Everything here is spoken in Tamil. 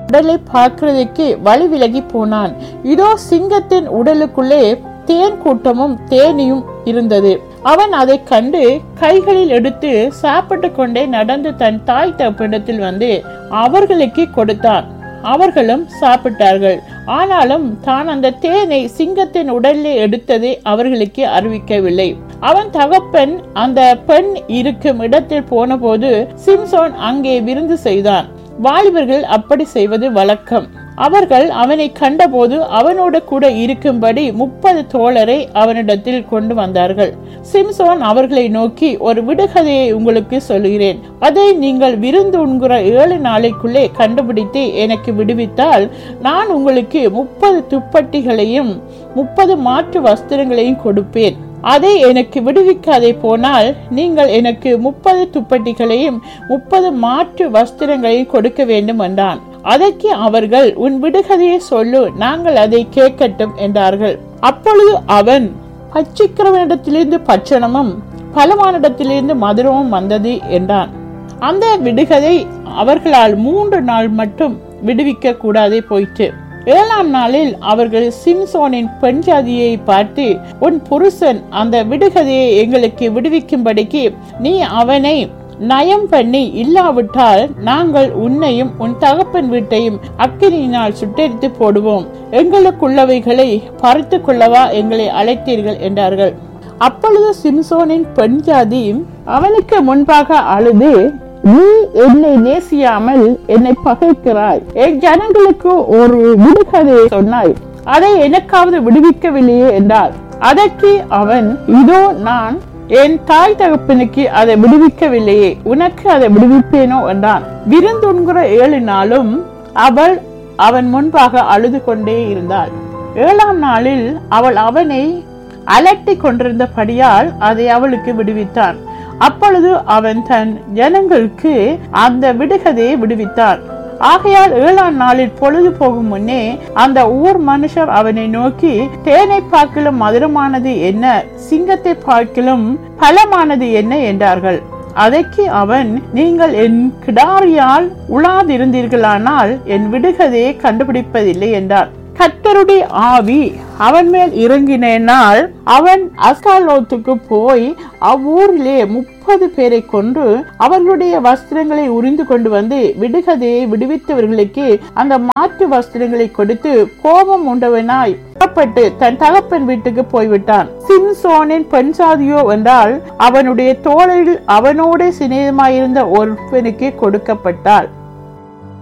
உடலை பார்க்கிறதுக்கு வழி விலகி போனான் இதோ சிங்கத்தின் உடலுக்குள்ளே தேன் கூட்டமும் தேனியும் இருந்தது அவன் அதை கண்டு கைகளில் எடுத்து சாப்பிட்டு கொண்டே நடந்து தன் தாய் தப்பிடத்தில் வந்து அவர்களுக்கு கொடுத்தான் அவர்களும் சாப்பிட்டார்கள் ஆனாலும் தான் அந்த தேனை சிங்கத்தின் உடலில் எடுத்ததை அவர்களுக்கு அறிவிக்கவில்லை அவன் தகப்பன் அந்த பெண் இருக்கும் இடத்தில் போனபோது சிம்சோன் அங்கே விருந்து செய்தான் வாலிபர்கள் அப்படி செய்வது வழக்கம் அவர்கள் அவனை கண்டபோது அவனோடு கூட இருக்கும்படி முப்பது தோழரை அவனிடத்தில் கொண்டு வந்தார்கள் சிம்சோன் அவர்களை நோக்கி ஒரு விடுகதையை உங்களுக்கு சொல்கிறேன் அதை நீங்கள் விருந்து உண்கிற ஏழு நாளைக்குள்ளே கண்டுபிடித்து எனக்கு விடுவித்தால் நான் உங்களுக்கு முப்பது துப்பட்டிகளையும் முப்பது மாற்று வஸ்திரங்களையும் கொடுப்பேன் அதை எனக்கு விடுவிக்காதே போனால் நீங்கள் எனக்கு முப்பது துப்பட்டிகளையும் முப்பது மாற்று வஸ்திரங்களையும் கொடுக்க வேண்டும் என்றான் அதற்கு அவர்கள் உன் விடுகதையை சொல்லு நாங்கள் அதை கேட்கட்டும் என்றார்கள் அப்பொழுது அவன் பச்சிக்கிறவனிடத்திலிருந்து பட்சணமும் பலவானிடத்திலிருந்து மதுரமும் வந்தது என்றான் அந்த விடுகதை அவர்களால் மூன்று நாள் மட்டும் விடுவிக்க கூடாதே போயிற்று ஏழாம் நாளில் அவர்கள் சிம்சோனின் பெண் ஜாதியை பார்த்து உன் புருஷன் அந்த விடுகதையை எங்களுக்கு விடுவிக்கும்படிக்கு நீ அவனை நயம் பண்ணி இல்லாவிட்டால் நாங்கள் உன்னையும் உன் தகப்பன் வீட்டையும் அக்கினியினால் சுட்டெரித்து போடுவோம் எங்களுக்குள்ளவைகளை பறித்து கொள்ளவா எங்களை அழைத்தீர்கள் என்றார்கள் அப்பொழுது சிம்சோனின் பெண் ஜாதி அவனுக்கு முன்பாக அழுது நீ என்னை நேசியாமல் என்னை பகைக்கிறாய் என் ஜனங்களுக்கு ஒரு விடுகதை சொன்னாய் அதை எனக்காவது விடுவிக்கவில்லையே என்றார் அதற்கு அவன் இதோ நான் என் தாய் தகப்பனுக்கு அதை விடுவிக்கவில்லையே உனக்கு அதை விடுவிப்பேனோ என்றான் விருந்துண்கிற ஏழு நாளும் அவள் அவன் முன்பாக அழுது கொண்டே இருந்தாள் ஏழாம் நாளில் அவள் அவனை அலட்டி கொண்டிருந்தபடியால் அதை அவளுக்கு விடுவித்தான் அப்பொழுது அவன் தன் ஜனங்களுக்கு அந்த விடுகதையை விடுவித்தான் ஆகையால் ஏழாம் நாளில் பொழுது போகும் முன்னே அந்த ஊர் மனுஷர் அவனை நோக்கி தேனை பார்க்கிலும் மதுரமானது என்ன சிங்கத்தை பார்க்கிலும் பலமானது என்ன என்றார்கள் அதற்கு அவன் நீங்கள் என் கிடாரியால் உழாதிருந்தீர்களானால் என் விடுகதையை கண்டுபிடிப்பதில்லை என்றார் கத்தருடைய ஆவி அவன் மேல் இறங்கினால் அவன் அஸ்காலோத்துக்கு போய் அவ்வூரிலே முப்பது பேரை கொன்று அவர்களுடைய வஸ்திரங்களை உறிந்து கொண்டு வந்து விடுகதையை விடுவித்தவர்களுக்கு அந்த மாற்று வஸ்திரங்களை கொடுத்து கோபம் உண்டவனாய் புறப்பட்டு தன் தகப்பன் வீட்டுக்கு போய்விட்டான் சிம்சோனின் பெண் சாதியோ என்றால் அவனுடைய தோளில் அவனோட சிநேகமாயிருந்த ஒருவனுக்கு கொடுக்கப்பட்டாள்